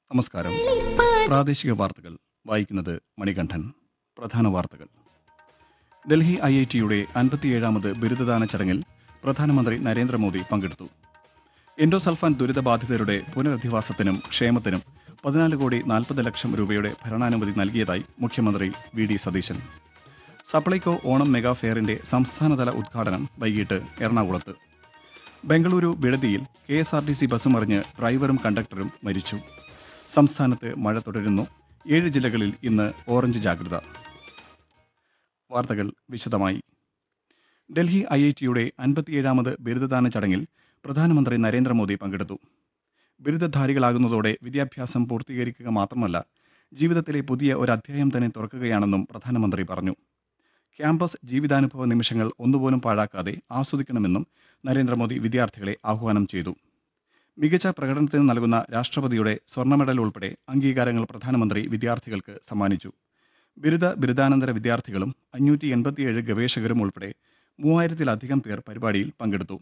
നമസ്കാരം പ്രാദേശിക വാർത്തകൾ വായിക്കുന്നത് മണികണ്ഠൻ പ്രധാന വാർത്തകൾ ഡൽഹി ഐ ഐ ടിയുടെ അൻപത്തിയേഴാമത് ബിരുദദാന ചടങ്ങിൽ പ്രധാനമന്ത്രി നരേന്ദ്രമോദി പങ്കെടുത്തു എൻഡോസൾഫാൻ ദുരിതബാധിതരുടെ പുനരധിവാസത്തിനും ക്ഷേമത്തിനും പതിനാല് കോടി നാൽപ്പത് ലക്ഷം രൂപയുടെ ഭരണാനുമതി നൽകിയതായി മുഖ്യമന്ത്രി V D Satheesan Supplyco Onam mega ഫെയറിന്റെ സംസ്ഥാനതല ഉദ്ഘാടനം വൈകിട്ട് എറണാകുളത്ത് ബംഗളൂരു വിടുതിയിൽ K S R T C bus മറിഞ്ഞ് ഡ്രൈവറും കണ്ടക്ടറും മരിച്ചു സംസ്ഥാനത്ത് മഴ തുടരുന്നു ഏഴ് ജില്ലകളിൽ ഇന്ന് ഓറഞ്ച് ജാഗ്രത വാർത്തകൾ വിശദമായി ഡൽഹി ഐ ഐ ടിയുടെ അൻപത്തിയേഴാമത് ബിരുദദാന ചടങ്ങിൽ പ്രധാനമന്ത്രി നരേന്ദ്രമോദി പങ്കെടുത്തു ബിരുദധാരികളാകുന്നതോടെ വിദ്യാഭ്യാസം പൂർത്തീകരിക്കുക മാത്രമല്ല ജീവിതത്തിലെ പുതിയ ഒരു അധ്യായം തന്നെ തുറക്കുകയാണെന്നും പ്രധാനമന്ത്രി പറഞ്ഞു ക്യാമ്പസ് ജീവിതാനുഭവ നിമിഷങ്ങൾ ഒന്നുപോലും പാഴാക്കാതെ ആസ്വദിക്കണമെന്നും നരേന്ദ്രമോദി വിദ്യാർത്ഥികളെ ആഹ്വാനം ചെയ്തു മികച്ച പ്രകടനത്തിന് നൽകുന്ന രാഷ്ട്രപതിയുടെ സ്വർണ്ണ മെഡൽ ഉൾപ്പെടെ അംഗീകാരങ്ങൾ പ്രധാനമന്ത്രി വിദ്യാർത്ഥികൾക്ക് സമ്മാനിച്ചു ബിരുദ ബിരുദാനന്തര വിദ്യാർത്ഥികളും അഞ്ഞൂറ്റി എൺപത്തിയേഴ് ഗവേഷകരും ഉൾപ്പെടെ മൂവായിരത്തിലധികം പേർ പരിപാടിയിൽ പങ്കെടുത്തു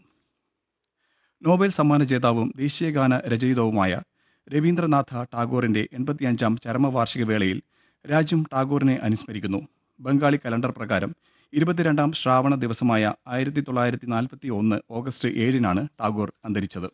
നോബൽ സമ്മാന ജേതാവും ദേശീയഗാന രചയിതാവുമായ രവീന്ദ്രനാഥ ടാഗോറിന്റെ എൺപത്തിയഞ്ചാം ചരമവാർഷിക വേളയിൽ രാജ്യം ടാഗോറിനെ അനുസ്മരിക്കുന്നു ബംഗാളി കലണ്ടർ പ്രകാരം ഇരുപത്തിരണ്ടാം ശ്രാവണ ദിവസമായ ആയിരത്തി തൊള്ളായിരത്തി നാൽപ്പത്തി ഒന്ന് ഓഗസ്റ്റ് ഏഴിനാണ് ടാഗോർ അന്തരിച്ചത്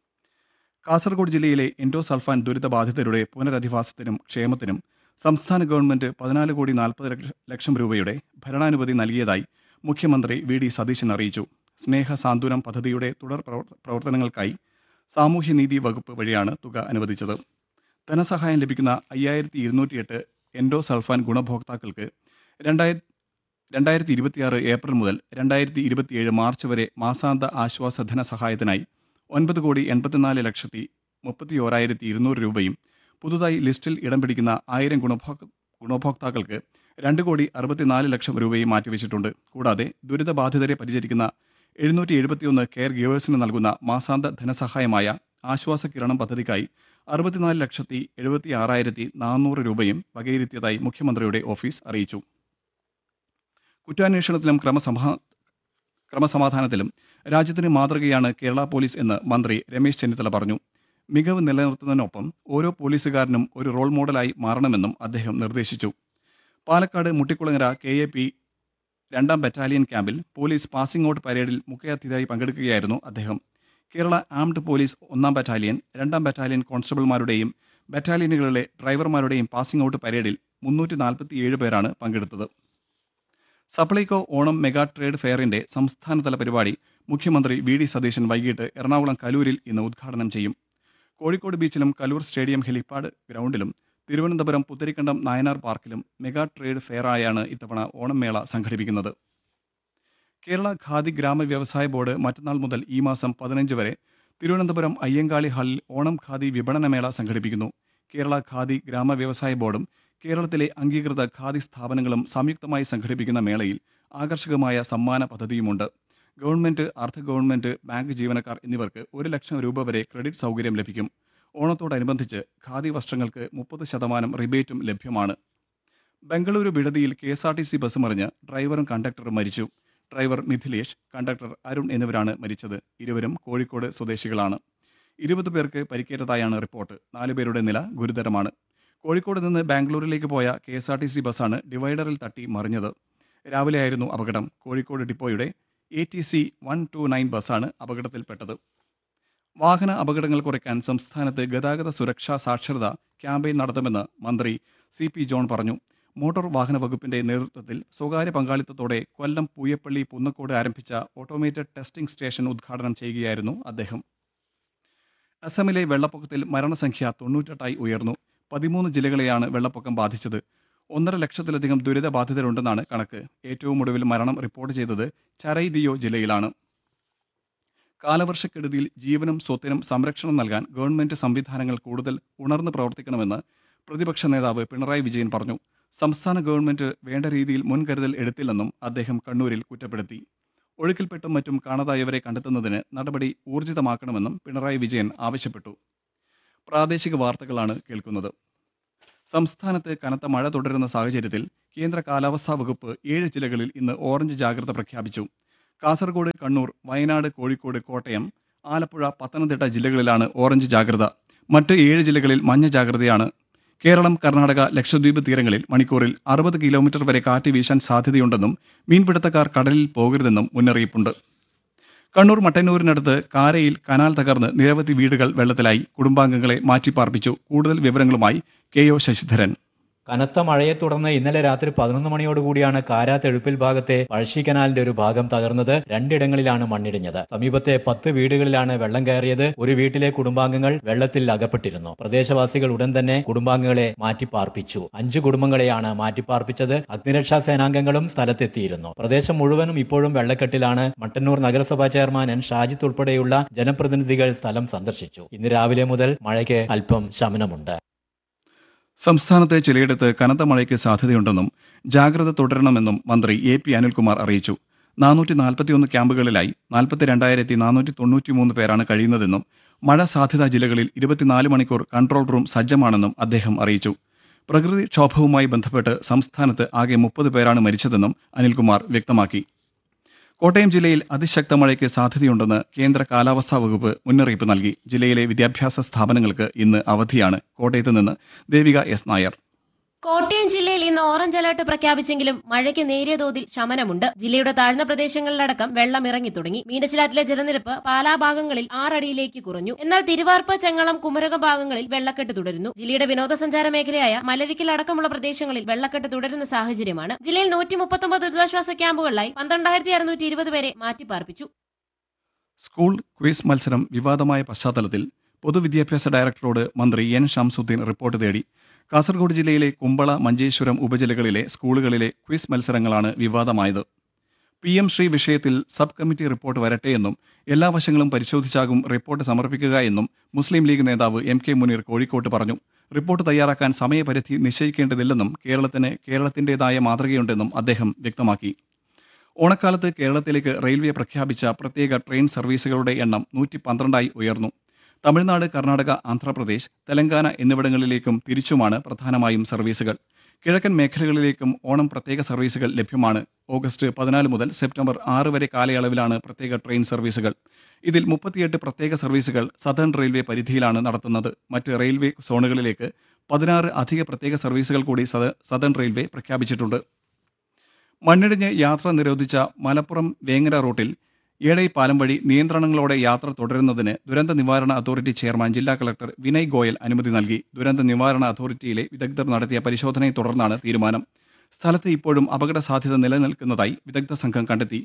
കാസർഗോഡ് ജില്ലയിലെ എൻഡോസൾഫാൻ ദുരിതബാധിതരുടെ പുനരധിവാസത്തിനും ക്ഷേമത്തിനും സംസ്ഥാന ഗവൺമെന്റ് പതിനാല് കോടി നാൽപ്പത് ലക്ഷം രൂപയുടെ ഭരണാനുമതി നൽകിയതായി മുഖ്യമന്ത്രി വി ഡി സതീശൻ അറിയിച്ചു സ്നേഹ സാന്ത്വനം പദ്ധതിയുടെ തുടർ പ്രവർ- പ്രവർത്തനങ്ങൾക്കായി സാമൂഹ്യനീതി വകുപ്പ് വഴിയാണ് തുക അനുവദിച്ചത് ധനസഹായം ലഭിക്കുന്ന അയ്യായിരത്തി ഇരുന്നൂറ്റിയെട്ട് എൻഡോസൾഫാൻ ഗുണഭോക്താക്കൾക്ക് രണ്ടായിരത്തി രണ്ടായിരത്തി ഇരുപത്തിയാറ് ഏപ്രിൽ മുതൽ രണ്ടായിരത്തി ഇരുപത്തിയേഴ് മാർച്ച് വരെ മാസാന്ത ആശ്വാസ ധനസഹായത്തിനായി ഒൻപത് കോടി എൺപത്തിനാല് ലക്ഷത്തി മുപ്പത്തി ഓരായിരത്തി ഇരുന്നൂറ് രൂപയും പുതുതായി ലിസ്റ്റിൽ ഇടം പിടിക്കുന്ന ആയിരം ഗുണഭോക്ത ഗുണഭോക്താക്കൾക്ക് രണ്ട് കോടി അറുപത്തിനാല് ലക്ഷം രൂപയും മാറ്റിവെച്ചിട്ടുണ്ട് കൂടാതെ ദുരിതബാധിതരെ പരിചരിക്കുന്ന എഴുന്നൂറ്റി എഴുപത്തിയൊന്ന് കെയർ ഗിവേഴ്സിന് നൽകുന്ന മാസാന്ത ധനസഹായമായ ആശ്വാസ കിരണം പദ്ധതിക്കായി അറുപത്തിനാല് ലക്ഷത്തി എഴുപത്തി ആറായിരത്തി നാനൂറ് രൂപയും വകയിരുത്തിയതായി മുഖ്യമന്ത്രിയുടെ ഓഫീസ് അറിയിച്ചു കുറ്റാന്വേഷണത്തിലും ക്രമസമാ ക്രമസമാധാനത്തിലും രാജ്യത്തിന് മാതൃകയാണ് കേരള പോലീസ് എന്ന് മന്ത്രി രമേശ് ചെന്നിത്തല പറഞ്ഞു മികവ് നിലനിർത്തുന്നതിനൊപ്പം ഓരോ പോലീസുകാരനും ഒരു റോൾ മോഡലായി മാറണമെന്നും അദ്ദേഹം നിർദ്ദേശിച്ചു Palakkad Muttikulangara K A P രണ്ടാം ബറ്റാലിയൻ ക്യാമ്പിൽ പോലീസ് പാസിംഗ് ഔട്ട് പരേഡിൽ മുഖ്യാതിഥിയായി പങ്കെടുക്കുകയായിരുന്നു അദ്ദേഹം കേരള ആംഡ് പോലീസ് ഒന്നാം ബറ്റാലിയൻ രണ്ടാം ബറ്റാലിയൻ കോൺസ്റ്റബിൾമാരുടെയും ബറ്റാലിയനുകളിലെ ഡ്രൈവർമാരുടെയും പാസിംഗ് ഔട്ട് പരേഡിൽ മുന്നൂറ്റി നാൽപ്പത്തിയേഴ് പേരാണ് പങ്കെടുത്തത് സപ്ലൈകോ ഓണം മെഗാ ട്രേഡ് ഫെയറിന്റെ സംസ്ഥാനതല പരിപാടി മുഖ്യമന്ത്രി വി ഡി സതീശൻ വൈകിട്ട് എറണാകുളം കലൂരിൽ ഇന്ന് ഉദ്ഘാടനം ചെയ്യും കോഴിക്കോട് ബീച്ചിലും കലൂർ സ്റ്റേഡിയം ഹെലിപ്പാഡ് ഗ്രൗണ്ടിലും തിരുവനന്തപുരം പുത്തരിക്കണ്ടം നായനാർ പാർക്കിലും മെഗാ ട്രേഡ് ഫെയറായാണ് ഇത്തവണ ഓണം മേള സംഘടിപ്പിക്കുന്നത് കേരള ഖാദി ഗ്രാമ വ്യവസായ ബോർഡ് മറ്റന്നാൾ മുതൽ ഈ മാസം പതിനഞ്ച് വരെ തിരുവനന്തപുരം അയ്യങ്കാളി ഹാളിൽ ഓണം ഖാദി വിപണന മേള സംഘടിപ്പിക്കുന്നു കേരള ഖാദി ഗ്രാമ വ്യവസായ ബോർഡും കേരളത്തിലെ അംഗീകൃത ഖാദി സ്ഥാപനങ്ങളും സംയുക്തമായി സംഘടിപ്പിക്കുന്ന മേളയിൽ ആകർഷകമായ സമ്മാന പദ്ധതിയുമുണ്ട് ഗവൺമെന്റ് അർദ്ധ ഗവൺമെന്റ് ബാങ്ക് ജീവനക്കാർ എന്നിവർക്ക് ഒരു ലക്ഷം രൂപ വരെ ക്രെഡിറ്റ് സൗകര്യം ലഭിക്കും ഓണത്തോടനുബന്ധിച്ച് ഖാദി വസ്ത്രങ്ങൾക്ക് മുപ്പത് ശതമാനം റിബേറ്റും ലഭ്യമാണ് ബംഗളൂരു വിടുതിയിൽ K S R T C bus മറിഞ്ഞ് ഡ്രൈവറും കണ്ടക്ടറും മരിച്ചു ഡ്രൈവർ മിഥിലേഷ് കണ്ടക്ടർ അരുൺ എന്നിവരാണ് മരിച്ചത് ഇരുവരും കോഴിക്കോട് സ്വദേശികളാണ് ഇരുപത് പേർക്ക് പരിക്കേറ്റതായാണ് റിപ്പോർട്ട് നാലുപേരുടെ നില ഗുരുതരമാണ് കോഴിക്കോട് നിന്ന് ബാംഗ്ലൂരിലേക്ക് പോയ K S R T C ബസ്സാണ് ഡിവൈഡറിൽ തട്ടി മറിഞ്ഞത് രാവിലെയായിരുന്നു അപകടം കോഴിക്കോട് ഡിപ്പോയുടെ A T C one two nine ബസ്സാണ് അപകടത്തിൽപ്പെട്ടത് വാഹന അപകടങ്ങൾ കുറയ്ക്കാൻ സംസ്ഥാനത്ത് ഗതാഗത സുരക്ഷാ സാക്ഷരത ക്യാമ്പയിൻ നടത്തുമെന്ന് മന്ത്രി സി പി ജോൺ പറഞ്ഞു മോട്ടോർ വാഹന വകുപ്പിന്റെ നേതൃത്വത്തിൽ സ്വകാര്യ പങ്കാളിത്തത്തോടെ കൊല്ലം പൂയപ്പള്ളി പുന്നക്കോട് ആരംഭിച്ച ഓട്ടോമേറ്റഡ് ടെസ്റ്റിംഗ് സ്റ്റേഷൻ ഉദ്ഘാടനം ചെയ്യുകയായിരുന്നു അദ്ദേഹം അസമിലെ വെള്ളപ്പൊക്കത്തിൽ മരണസംഖ്യ തൊണ്ണൂറ്റെട്ടായി ഉയർന്നു പതിമൂന്ന് ജില്ലകളെയാണ് വെള്ളപ്പൊക്കം ബാധിച്ചത് ഒന്നര ലക്ഷത്തിലധികം ദുരിതബാധിതരുണ്ടെന്നാണ് കണക്ക് ഏറ്റവും ഒടുവിൽ മരണം റിപ്പോർട്ട് ചെയ്തത് ചരൈദിയോ ജില്ലയിലാണ് കാലവർഷക്കെടുതിയിൽ ജീവനും സ്വത്തിനും സംരക്ഷണം നൽകാൻ ഗവൺമെന്റ് സംവിധാനങ്ങൾ കൂടുതൽ ഉണർന്ന് പ്രവർത്തിക്കണമെന്ന് പ്രതിപക്ഷ നേതാവ് പിണറായി വിജയൻ പറഞ്ഞു സംസ്ഥാന ഗവൺമെന്റ് വേണ്ട രീതിയിൽ മുൻകരുതൽ എടുത്തില്ലെന്നും അദ്ദേഹം കണ്ണൂരിൽ കുറ്റപ്പെടുത്തി ഒഴുക്കിൽപ്പെട്ടും മറ്റും കാണാതായവരെ കണ്ടെത്തുന്നതിന് നടപടി ഊർജിതമാക്കണമെന്നും പിണറായി വിജയൻ ആവശ്യപ്പെട്ടു പ്രാദേശിക വാർത്തകളാണ് കേൾക്കുന്നത് സംസ്ഥാനത്ത് കനത്ത മഴ തുടരുന്ന സാഹചര്യത്തിൽ കേന്ദ്ര കാലാവസ്ഥാ വകുപ്പ് ഏഴ് ജില്ലകളിൽ ഇന്ന് ഓറഞ്ച് ജാഗ്രത പ്രഖ്യാപിച്ചു കാസർഗോഡ് കണ്ണൂർ വയനാട് കോഴിക്കോട് കോട്ടയം ആലപ്പുഴ പത്തനംതിട്ട ജില്ലകളിലാണ് ഓറഞ്ച് ജാഗ്രത മറ്റ് ഏഴ് ജില്ലകളിൽ മഞ്ഞ ജാഗ്രതയാണ് കേരളം കർണാടക ലക്ഷദ്വീപ് തീരങ്ങളിൽ മണിക്കൂറിൽ അറുപത് കിലോമീറ്റർ വരെ കാറ്റ് വീശാൻ സാധ്യതയുണ്ടെന്നും മീൻപിടുത്തക്കാർ കടലിൽ പോകരുതെന്നും മുന്നറിയിപ്പുണ്ട് കണ്ണൂർ മട്ടന്നൂരിനടുത്ത് കാരയിൽ കനാൽ തകർന്ന് നിരവധി വീടുകൾ വെള്ളത്തിലായി കുടുംബാംഗങ്ങളെ മാറ്റിപ്പാർപ്പിച്ചു കൂടുതൽ വിവരങ്ങളുമായി കെ ഒ ശശിധരൻ കനത്ത മഴയെ തുടർന്ന് ഇന്നലെ രാത്രി പതിനൊന്ന് മണിയോടുകൂടിയാണ് കാരാത്തെഴുപ്പിൽ ഭാഗത്തെ പഴശ്ശി കനാലിന്റെ ഒരു ഭാഗം തകർന്നത് രണ്ടിടങ്ങളിലാണ് മണ്ണിടിഞ്ഞത് സമീപത്തെ പത്ത് വീടുകളിലാണ് വെള്ളം കയറിയത് ഒരു വീട്ടിലെ കുടുംബാംഗങ്ങൾ വെള്ളത്തിൽ അകപ്പെട്ടിരുന്നു പ്രദേശവാസികൾ ഉടൻ തന്നെ കുടുംബാംഗങ്ങളെ മാറ്റിപ്പാർപ്പിച്ചു അഞ്ചു കുടുംബങ്ങളെയാണ് മാറ്റിപ്പാർപ്പിച്ചത് അഗ്നിരക്ഷാ സേനാംഗങ്ങളും സ്ഥലത്തെത്തിയിരുന്നു പ്രദേശം മുഴുവനും ഇപ്പോഴും വെള്ളക്കെട്ടിലാണ് മട്ടന്നൂർ നഗരസഭാ ചെയർമാൻ എൻ ഷാജിത്ത് ഉൾപ്പെടെയുള്ള ജനപ്രതിനിധികൾ സ്ഥലം സന്ദർശിച്ചു ഇന്ന് രാവിലെ മുതൽ മഴയ്ക്ക് അല്പം ശമനമുണ്ട് സംസ്ഥാനത്ത് ചിലയിടത്ത് കനത്ത മഴയ്ക്ക് സാധ്യതയുണ്ടെന്നും ജാഗ്രത തുടരണമെന്നും മന്ത്രി എ പി അനിൽകുമാർ അറിയിച്ചു നാനൂറ്റി നാൽപ്പത്തിയൊന്ന് ക്യാമ്പുകളിലായി നാൽപ്പത്തി രണ്ടായിരത്തി നാനൂറ്റി തൊണ്ണൂറ്റിമൂന്ന് പേരാണ് കഴിയുന്നതെന്നും മഴ സാധ്യതാ ജില്ലകളിൽ ഇരുപത്തിനാല് മണിക്കൂർ കൺട്രോൾ റൂം സജ്ജമാണെന്നും അദ്ദേഹം അറിയിച്ചു പ്രകൃതിക്ഷോഭവുമായി ബന്ധപ്പെട്ട് സംസ്ഥാനത്ത് ആകെ മുപ്പത് പേരാണ് മരിച്ചതെന്നും അനിൽകുമാർ വ്യക്തമാക്കി കോട്ടയം ജില്ലയിൽ അതിശക്ത മഴയ്ക്ക് സാധ്യതയുണ്ടെന്ന് കേന്ദ്ര കാലാവസ്ഥാ വകുപ്പ് മുന്നറിയിപ്പ് നൽകി ജില്ലയിലെ വിദ്യാഭ്യാസ സ്ഥാപനങ്ങൾക്ക് ഇന്ന് അവധിയാണ് കോട്ടയത്ത് നിന്ന് ദേവിക എസ് നായർ കോട്ടയം ജില്ലയിൽ ഇന്ന് ഓറഞ്ച് അലർട്ട് പ്രഖ്യാപിച്ചെങ്കിലും മഴയ്ക്ക് നേരിയ തോതിൽ ശമനമുണ്ട് ജില്ലയുടെ താഴ്ന്ന പ്രദേശങ്ങളിലടക്കം വെള്ളം ഇറങ്ങി തുടങ്ങി മീനച്ചിലാറ്റിലെ ജലനിരപ്പ് പാലാ ഭാഗങ്ങളിൽ ആറടിയിലേക്ക് കുറഞ്ഞു എന്നാൽ തിരുവാർപ്പ് ചെങ്ങളം കുമരകം ഭാഗങ്ങളിൽ വെള്ളക്കെട്ട് തുടരുന്നു ജില്ലയുടെ വിനോദസഞ്ചാര മേഖലയായ മലരിക്കൽ അടക്കമുള്ള പ്രദേശങ്ങളിൽ വെള്ളക്കെട്ട് തുടരുന്ന സാഹചര്യമാണ് ജില്ലയിൽ നൂറ്റി മുപ്പത്തൊമ്പത് ദുരിതാശ്വാസ ക്യാമ്പുകളിലായി പന്ത്രണ്ടായിരത്തി അറുന്നൂറ്റി ഇരുപത് പേരെ മാറ്റിപ്പാർപ്പിച്ചു സ്കൂൾ ക്വിസ് മത്സരം വിവാദമായ പശ്ചാത്തലത്തിൽ പൊതുവിദ്യാഭ്യാസ ഡയറക്ടറോട് മന്ത്രി എൻ ഷംസുദ്ദീൻ റിപ്പോർട്ട് തേടി കാസർഗോഡ് ജില്ലയിലെ കുമ്പള മഞ്ചേശ്വരം ഉപജില്ലകളിലെ സ്കൂളുകളിലെ ക്വിസ് മത്സരങ്ങളാണ് വിവാദമായത് പി എം ശ്രീ വിഷയത്തിൽ സബ് കമ്മിറ്റി റിപ്പോർട്ട് വരട്ടെയെന്നും എല്ലാ വശങ്ങളും പരിശോധിച്ചാകും റിപ്പോർട്ട് സമർപ്പിക്കുക എന്നും മുസ്ലിം ലീഗ് നേതാവ് എം കെ മുനീർ കോഴിക്കോട്ട് പറഞ്ഞു റിപ്പോർട്ട് തയ്യാറാക്കാൻ സമയപരിധി നിശ്ചയിക്കേണ്ടതില്ലെന്നും കേരളത്തിന് കേരളത്തിൻ്റെതായ മാതൃകയുണ്ടെന്നും അദ്ദേഹം വ്യക്തമാക്കി ഓണക്കാലത്ത് കേരളത്തിലേക്ക് റെയിൽവേ പ്രഖ്യാപിച്ച പ്രത്യേക ട്രെയിൻ സർവീസുകളുടെ എണ്ണം നൂറ്റി പന്ത്രണ്ടായി ഉയർന്നു തമിഴ്നാട് കർണാടക ആന്ധ്രാപ്രദേശ് തെലങ്കാന എന്നിവിടങ്ങളിലേക്കും തിരിച്ചുമാണ് പ്രധാനമായും സർവീസുകൾ കിഴക്കൻ മേഖലകളിലേക്കും ഓണം പ്രത്യേക സർവീസുകൾ ലഭ്യമാണ് ഓഗസ്റ്റ് പതിനാല് മുതൽ സെപ്റ്റംബർ ആറ് വരെ കാലയളവിലാണ് പ്രത്യേക ട്രെയിൻ സർവീസുകൾ ഇതിൽ മുപ്പത്തിയെട്ട് പ്രത്യേക സർവീസുകൾ സദേൺ റെയിൽവേ പരിധിയിലാണ് നടത്തുന്നത് മറ്റ് റെയിൽവേ സോണുകളിലേക്ക് പതിനാറ് അധിക പ്രത്യേക സർവീസുകൾ കൂടി സദ- സദേൺ റെയിൽവേ പ്രഖ്യാപിച്ചിട്ടുണ്ട് മണ്ണിടിഞ്ഞ് യാത്ര നിരോധിച്ച മലപ്പുറം വേങ്ങര റൂട്ടിൽ ഏടൈ പാലം വഴി നിയന്ത്രണങ്ങളോടെ യാത്ര തുടരുന്നതിന് ദുരന്ത നിവാരണ അതോറിറ്റി ചെയർമാൻ ജില്ലാ കളക്ടർ വിനയ് ഗോയൽ അനുമതി നൽകി ദുരന്ത നിവാരണ അതോറിറ്റിയിലെ വിദഗ്ധർ നടത്തിയ പരിശോധനയെ തുടർന്നാണ് തീരുമാനം സ്ഥലത്ത് ഇപ്പോഴും അപകട സാധ്യത നിലനിൽക്കുന്നതായി വിദഗ്ധ സംഘം കണ്ടെത്തി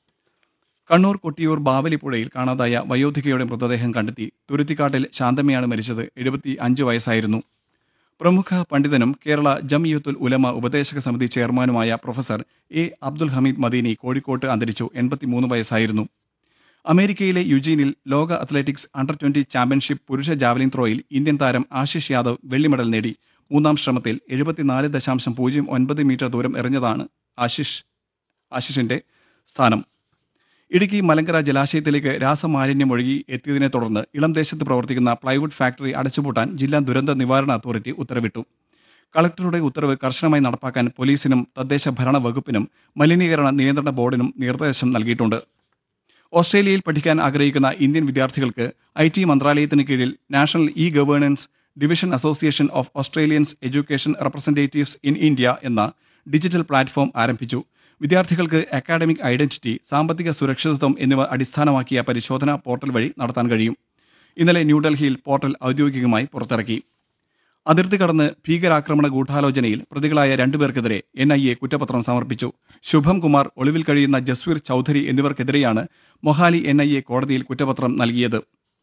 കണ്ണൂർ കൊട്ടിയൂർ ബാവലിപ്പുഴയിൽ കാണാതായ വയോധികയുടെ മൃതദേഹം കണ്ടെത്തി തുരുത്തിക്കാട്ടിൽ ശാന്തമ്മയാണ് മരിച്ചത് എഴുപത്തി അഞ്ച് വയസ്സായിരുന്നു പ്രമുഖ പണ്ഡിതനും കേരള ജംഇയ്യത്തുൽ ഉലമ ഉപദേശക സമിതി ചെയർമാനുമായ പ്രൊഫസർ എ അബ്ദുൽ ഹമീദ് മദീനി കോഴിക്കോട്ട് അന്തരിച്ചു എൺപത്തിമൂന്ന് വയസ്സായിരുന്നു അമേരിക്കയിലെ യുജീനിൽ ലോക അത്ലറ്റിക്സ് അണ്ടർ ട്വന്റി ചാമ്പ്യൻഷിപ്പ് പുരുഷ ജാവലിൻ ത്രോയിൽ ഇന്ത്യൻ താരം ആശിഷ് യാദവ് വെള്ളി മെഡൽ നേടി മൂന്നാം ശ്രമത്തിൽ എഴുപത്തിനാല് ദശാംശം പൂജ്യം ഒൻപത് മീറ്റർ ദൂരം എറിഞ്ഞതാണ് ആശിഷ് ആശിഷിന്റെ സ്ഥാനം ഇടുക്കി മലങ്കര ജലാശയത്തിലേക്ക് രാസമാലിന്യം ഒഴുകി എത്തിയതിനെ തുടർന്ന് ഇളം ദേശത്ത് പ്രവർത്തിക്കുന്ന പ്ലൈവുഡ് ഫാക്ടറി അടച്ചുപൂട്ടാൻ ജില്ലാ ദുരന്ത നിവാരണ അതോറിറ്റി ഉത്തരവിട്ടു കളക്ടറുടെ ഉത്തരവ് കർശനമായി നടപ്പാക്കാൻ പോലീസിനും തദ്ദേശ ഭരണ വകുപ്പിനും മലിനീകരണ നിയന്ത്രണ ബോർഡിനും നിർദ്ദേശം നൽകിയിട്ടുണ്ട് ഓസ്ട്രേലിയയിൽ പഠിക്കാൻ ആഗ്രഹിക്കുന്ന ഇന്ത്യൻ വിദ്യാർത്ഥികൾക്ക് ഐ ടി മന്ത്രാലയത്തിന് കീഴിൽ national E governance division association of Australians education representatives in India എന്ന ഡിജിറ്റൽ പ്ലാറ്റ്ഫോം ആരംഭിച്ചു വിദ്യാർത്ഥികൾക്ക് അക്കാഡമിക് ഐഡന്റിറ്റി സാമ്പത്തിക സുരക്ഷിതത്വം എന്നിവ അടിസ്ഥാനമാക്കിയ പരിശോധന പോർട്ടൽ വഴി നടത്താൻ കഴിയും ഇന്നലെ ന്യൂഡൽഹിയിൽ പോർട്ടൽ ഔദ്യോഗികമായി പുറത്തിറക്കി അതിർത്തി കടന്ന് ഭീകരാക്രമണ ഗൂഢാലോചനയിൽ പ്രതികളായ രണ്ടുപേർക്കെതിരെ എൻ ഐ എ കുറ്റപത്രം സമർപ്പിച്ചു ശുഭം കുമാർ ഒളിവിൽ കഴിയുന്ന ജസ്വീർ ചൌധരി എന്നിവർക്കെതിരെയാണ് മൊഹാലി എൻ ഐ എ കോടതിയിൽ കുറ്റപത്രം നൽകിയത്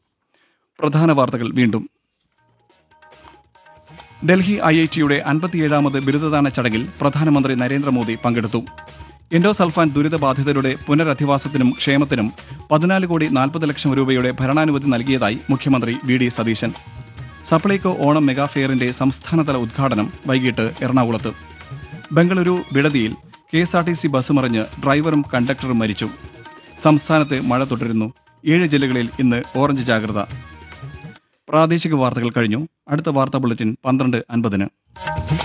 പ്രധാന വാർത്തകൾ വീണ്ടും ഡൽഹി ഐ ഐ ടിയുടെ അൻപത്തിയേഴാമത് ബിരുദദാന ചടങ്ങിൽ പ്രധാനമന്ത്രി നരേന്ദ്രമോദി പങ്കെടുത്തു എൻഡോസൾഫാൻ ദുരിതബാധിതരുടെ പുനരധിവാസത്തിനും ക്ഷേമത്തിനും പതിനാല് കോടി നാൽപ്പത് ലക്ഷം രൂപയുടെ ഭരണാനുമതി നൽകിയതായി മുഖ്യമന്ത്രി V D Satheesan Supplyco Onam mega ഫെയറിന്റെ സംസ്ഥാനതല ഉദ്ഘാടനം വൈകിട്ട് എറണാകുളത്ത് ബംഗളൂരു ബിടതിയിൽ K S R T C bus മറിഞ്ഞ് ഡ്രൈവറും കണ്ടക്ടറും മരിച്ചു സംസ്ഥാനത്ത് മഴ തുടരുന്നു ഏഴ് ജില്ലകളിൽ ഇന്ന് ഓറഞ്ച് ജാഗ്രത പ്രാദേശിക വാർത്തകൾ കഴിഞ്ഞു അടുത്ത വാർത്താ ബുള്ളറ്റിൻ പന്ത്രണ്ട് അൻപതിന്